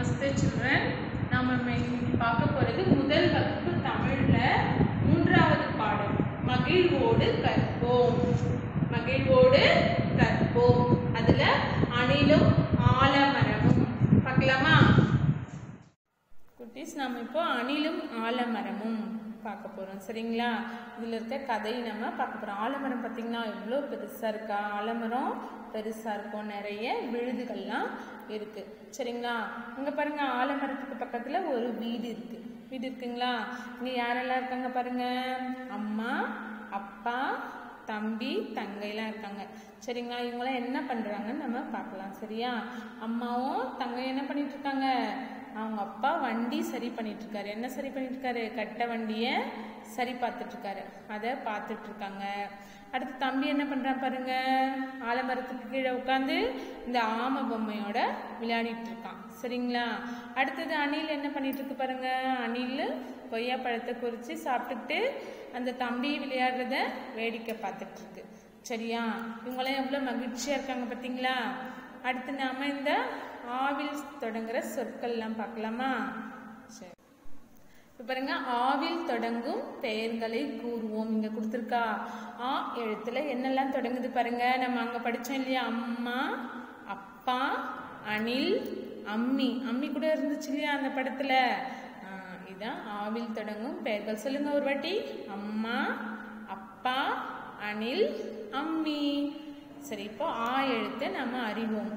நமஸ்தே children நாம இன்னைக்கு பார்க்க போறது முதல் வகுப்பு தமிழ்ல மூன்றாவது பாடம் மகிழ்வோடு கற்போம் மகிழ்வோடு கற்போம் அதுல அணிலும் ஆலமரமும் பார்க்கலாமா குட்டீஸ் நாம இப்போ அணிலும் ஆலமரமும் பார்க்க போறோம் சரிங்களா இதுல இருக்க கதை நம்ம பார்க்க போறோம் ஆலமரம் பார்த்தீங்கன்னா எவ்வளோ பெருசா இருக்கா ஆலமரம் பெருசா இருக்கும் நிறைய விழுதுகள்லாம் இருக்கு சரிங்களா இங்க பாருங்க ஆலமரத்துக்கு பக்கத்துல ஒரு வீடு இருக்கு வீடு இருக்குங்களா இங்க யாரெல்லாம் இருக்காங்க பாருங்க அம்மா அப்பா தம்பி தங்கையெல்லாம் இருக்காங்க சரிங்களா இவங்களாம் என்ன பண்றாங்கன்னு நம்ம பார்க்கலாம் சரியா அம்மாவும் தங்கையும் என்ன பண்ணிட்டு இருக்காங்க அவங்க அப்பா வண்டி சரி பண்ணிட்டு இருக்காரு என்ன சரி பண்ணிட்டு இருக்காரு கட்ட வண்டியை சரி பார்த்துட்டு இருக்காரு அதை பார்த்துட்டு இருக்காங்க அடுத்து தம்பி என்ன பண்றான் பாருங்க ஆலமரத்துக்கு கீழே உட்காந்து இந்த ஆம பொம்மையோட விளையாடிட்டு இருக்கான் சரிங்களா அடுத்தது அணில் என்ன பண்ணிட்டு இருக்கு பாருங்க அணில் கொய்யா பழத்தை குறித்து சாப்பிட்டுட்டு அந்த தம்பி விளையாடுறத வேடிக்கை பார்த்துட்டு இருக்கு சரியா இவங்களாம் எவ்வளோ மகிழ்ச்சியா இருக்காங்க பார்த்தீங்களா அடுத்து நாம இந்த ஆவில் தொடங்குற சொற்கள்லாம் பார்க்கலாமா சரி இப்போ பாருங்க ஆவில் தொடங்கும் பெயர்களை கூறுவோம் இங்க கொடுத்துருக்கா ஆ எழுத்துல என்னெல்லாம் தொடங்குது பாருங்க நம்ம அங்க படிச்சோம் இல்லையா அம்மா அப்பா அணில் அம்மி அம்மி கூட இருந்துச்சு இல்லையா அந்த படத்துல ஆ, இதான் ஆவில் தொடங்கும் பெயர்கள் சொல்லுங்க ஒரு வாட்டி அம்மா அப்பா அணில் அம்மி சரி இப்போ ஆ எழுத்தை நம்ம அறிவோம்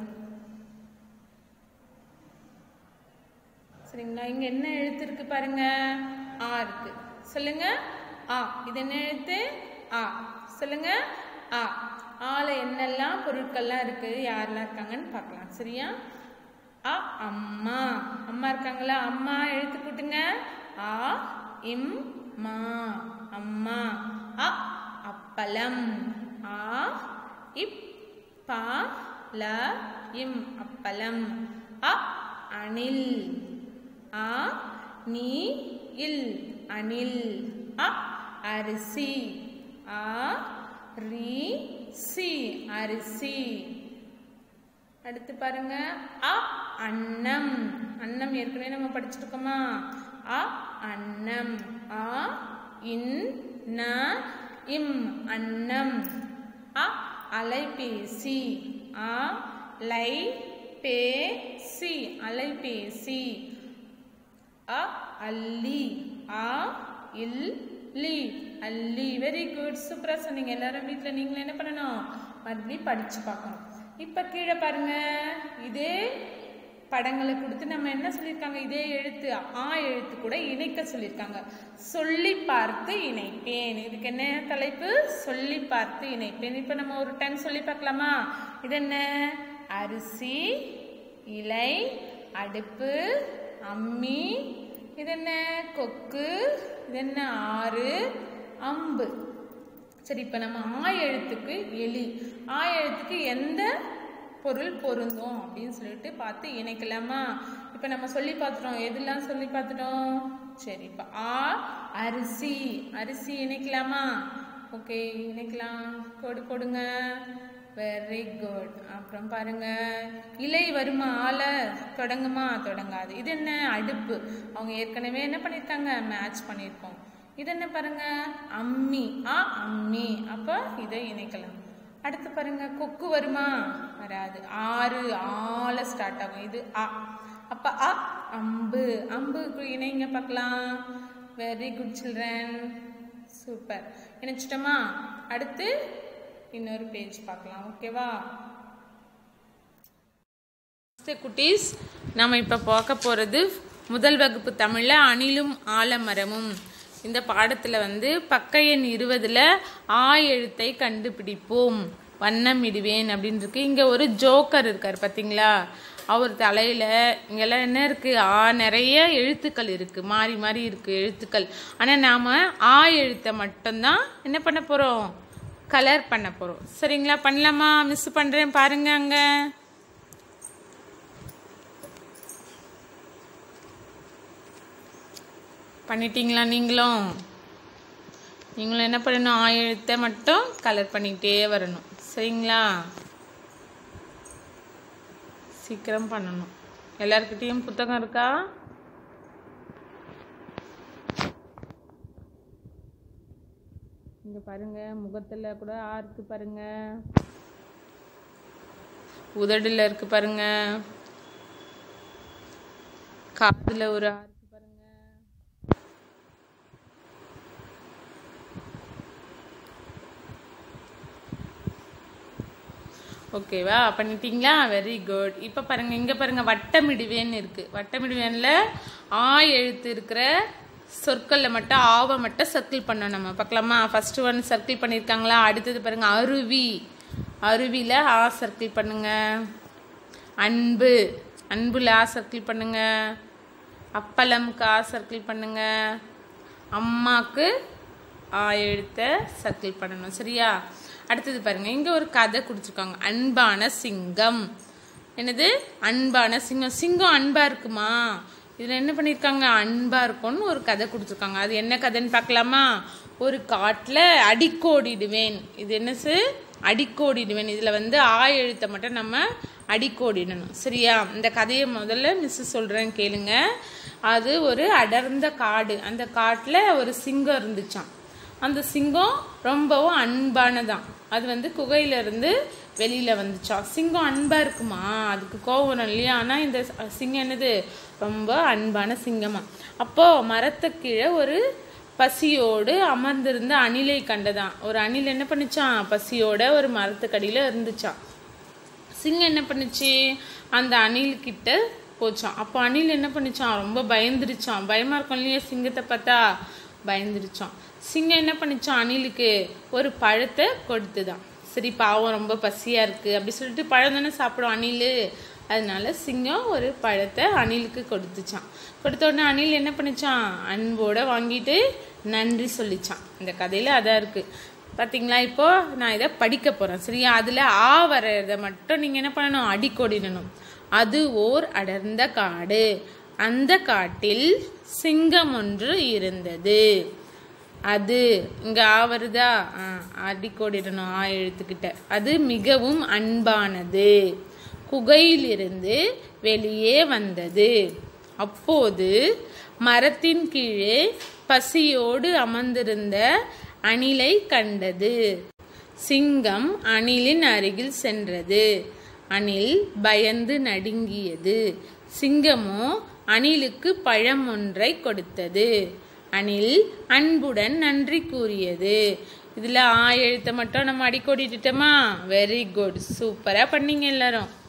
சரிங்களா இங்க என்ன எழுத்து இருக்கு பாருங்க ஆ இருக்கு சொல்லுங்க ஆ இது என்ன எழுத்து ஆ சொல்லுங்க ஆ ஆல என்னெல்லாம் பொருட்கள்லாம் இருக்கு யாரெல்லாம் இருக்காங்கன்னு பார்க்கலாம் சரியா அ அம்மா அம்மா இருக்காங்களா அம்மா எழுத்து கூட்டுங்க ஆ இம் மா அம்மா அ அப்பளம் ஆ இப் பா ல இம் அப்பளம் அ அணில் ஆ நீ இல் அணில் அ அரிசி ஆ ரி சி அரிசி அடுத்து பாருங்க அ அன்னம் அன்னம் ஏற்கனவே நம்ம படிச்சிருக்கோமா அ அன்னம் ஆ இன் ந இம் அன்னம் அ அலைபேசி ஆ லை பே சி அலைபேசி அ அல்லி ஆ இல் லி அல்லி வெரி குட் சூப்பரா சொன்னீங்க எல்லாரும் வீட்டில் நீங்களும் என்ன பண்ணணும் மறுபடியும் படிச்சு பார்க்கணும் இப்போ கீழே பாருங்க இதே படங்களை கொடுத்து நம்ம என்ன சொல்லியிருக்காங்க இதே எழுத்து ஆ எழுத்து கூட இணைக்க சொல்லியிருக்காங்க சொல்லி பார்த்து இணைப்பேன் இதுக்கு என்ன தலைப்பு சொல்லி பார்த்து இணைப்பேன் இப்போ நம்ம ஒரு டைம் சொல்லி பார்க்கலாமா இது என்ன அரிசி இலை அடுப்பு அம்மி இது என்ன கொக்கு இது என்ன ஆறு அம்பு சரி இப்போ நம்ம ஆ எழுத்துக்கு எலி ஆ எழுத்துக்கு எந்த பொருள் பொருந்தும் அப்படின்னு சொல்லிட்டு பார்த்து இணைக்கலாமா இப்போ நம்ம சொல்லி பார்த்துட்டோம் எதெல்லாம் சொல்லி பார்த்துட்டோம் சரி இப்போ ஆ அரிசி அரிசி இணைக்கலாமா ஓகே இணைக்கலாம் கோடு கொடுங்க வெரி குட் அப்புறம் பாருங்க இலை வருமா ஆலை தொடங்குமா தொடங்காது இது என்ன அடுப்பு அவங்க ஏற்கனவே என்ன பண்ணியிருக்காங்க மேட்ச் பண்ணியிருக்கோம் இது என்ன பாருங்க அம்மி ஆ அம்மி அப்போ இதை இணைக்கலாம் அடுத்து பாருங்க கொக்கு வருமா வராது ஆறு ஆல ஸ்டார்ட் ஆகும் இது அ அப்ப அ அம்பு அம்புக்கு இணைங்க பார்க்கலாம் வெரி குட் சில்ட்ரன் சூப்பர் இணைச்சிட்டோமா அடுத்து இன்னொரு பேஜ் பார்க்கலாம் ஓகேவா குட்டீஸ் நம்ம இப்போ பார்க்க போகிறது முதல் வகுப்பு தமிழில் அணிலும் ஆலமரமும் இந்த பாடத்தில் வந்து பக்க எண் இருபதில் ஆ எழுத்தை கண்டுபிடிப்போம் வண்ணம் இடுவேன் அப்படின்னு இருக்கு இங்கே ஒரு ஜோக்கர் இருக்கார் பார்த்தீங்களா அவர் தலையில் இங்கெல்லாம் என்ன இருக்குது ஆ நிறைய எழுத்துக்கள் இருக்குது மாறி மாறி இருக்குது எழுத்துக்கள் ஆனால் நாம் ஆ எழுத்தை மட்டும்தான் என்ன பண்ண போகிறோம் கலர் பண்ண போகிறோம் சரிங்களா பண்ணலாமா மிஸ் பண்ணுறேன் பாருங்க அங்கே பண்ணிட்டீங்களா நீங்களும் நீங்களும் என்ன பண்ணணும் ஆ எழுத்தை மட்டும் கலர் பண்ணிக்கிட்டே வரணும் சரிங்களா சீக்கிரம் பண்ணணும் எல்லார்கிட்டயும் புத்தகம் இருக்கா இங்க பாருங்க முகத்துல கூட ஆ இருக்கு பாருங்க உதடுல இருக்கு பாருங்க காதுல ஒரு ஆ இருக்கு பாருங்க ஓகேவா பண்ணிட்டீங்களா வெரி குட் இப்போ பாருங்க இங்க பாருங்க வட்டமிடுவேன்னு இருக்கு வட்டமிடுவேன்ல ஆ எழுத்து இருக்கிற சொற்கள்ல மட்டும் ஆவை மட்டும் சர்க்கிள் பண்ணோம் நம்ம பார்க்கலாமா ஃபர்ஸ்ட் ஒன் சர்க்கிள் பண்ணியிருக்காங்களா அடுத்தது பாருங்க அருவி அருவியில ஆ சர்க்கிள் பண்ணுங்க அன்பு அன்புல ஆ சர்க்கிள் பண்ணுங்க அப்பளம்க்கு ஆ சர்க்கிள் பண்ணுங்க அம்மாக்கு ஆ எழுத்த சர்க்கிள் பண்ணணும் சரியா அடுத்தது பாருங்க இங்க ஒரு கதை கொடுத்துருக்காங்க அன்பான சிங்கம் என்னது அன்பான சிங்கம் சிங்கம் அன்பா இருக்குமா இதுல என்ன பண்ணிருக்காங்க அன்பா இருக்கும்னு ஒரு கதை கொடுத்துருக்காங்க அது என்ன கதைன்னு பார்க்கலாமா ஒரு காட்டுல அடிக்கோடிடுவேன் இது என்னசு அடிக்கோடிடுவேன் இதுல வந்து ஆ எழுத்தை மட்டும் நம்ம அடிக்கோடிடணும் சரியா இந்த கதையை முதல்ல மிஸ் சொல்றேன் கேளுங்க அது ஒரு அடர்ந்த காடு அந்த காட்டுல ஒரு சிங்கம் இருந்துச்சாம் அந்த சிங்கம் ரொம்பவும் அன்பானதான் அது வந்து குகையில இருந்து வெளியில வந்துச்சாம் சிங்கம் அன்பா இருக்குமா அதுக்கு கோவம் வரும் இல்லையா ஆனா இந்த ச- சிங்கம் என்னது ரொம்ப அன்பான சிங்கமா அப்போ மரத்து கீழே ஒரு பசியோடு அமர்ந்திருந்த அணிலை கண்டதாம் ஒரு அணில் என்ன பண்ணுச்சான் பசியோட ஒரு மரத்துக்கடியில இருந்துச்சாம் சிங்கம் என்ன பண்ணுச்சு அந்த அணில் கிட்ட போச்சான் அப்போ அணில் என்ன பண்ணுச்சான் ரொம்ப பயந்துருச்சான் பயமா இருக்கும் இல்லையா சிங்கத்தை பார்த்தா பயந்துருச்சான் சிங்கம் என்ன பண்ணுச்சான் அணிலுக்கு ஒரு பழத்தை கொடுத்துதான் சரி பாவம் ரொம்ப பசியா இருக்கு அப்படி சொல்லிட்டு பழம் தானே சாப்பிடும் அணில் அதனால சிங்கம் ஒரு பழத்தை அணிலுக்கு கொடுத்துச்சான் கொடுத்த உடனே அணில் என்ன பண்ணுச்சான் அன்போட வாங்கிட்டு நன்றி சொல்லிச்சான் இந்த கதையில அதான் இருக்கு பாத்தீங்களா இப்போ நான் இதை படிக்க போறேன் சரியா அதுல ஆ வர்றத மட்டும் நீங்க என்ன பண்ணணும் அடிக்கோடிடணும் அது ஓர் அடர்ந்த காடு அந்த காட்டில் சிங்கம் ஒன்று இருந்தது அது இங்க ஆ வருதா ஆ, அடிக்கோடிடணும் ஆ எழுத்துக்கிட்ட அது மிகவும் அன்பானது குகையிலிருந்து வெளியே வந்தது அப்போது மரத்தின் கீழே பசியோடு அமர்ந்திருந்த அணிலை கண்டது சிங்கம் அணிலின் அருகில் சென்றது அணில் பயந்து நடுங்கியது சிங்கமோ அணிலுக்கு பழம் ஒன்றை கொடுத்தது அணில் அன்புடன் நன்றி கூறியது இதுல ஆ எழுத்தை மட்டும் நம்ம அடிக்கோடிட்டுட்டோமா வெரி குட் சூப்பரா பண்ணீங்க எல்லாரும்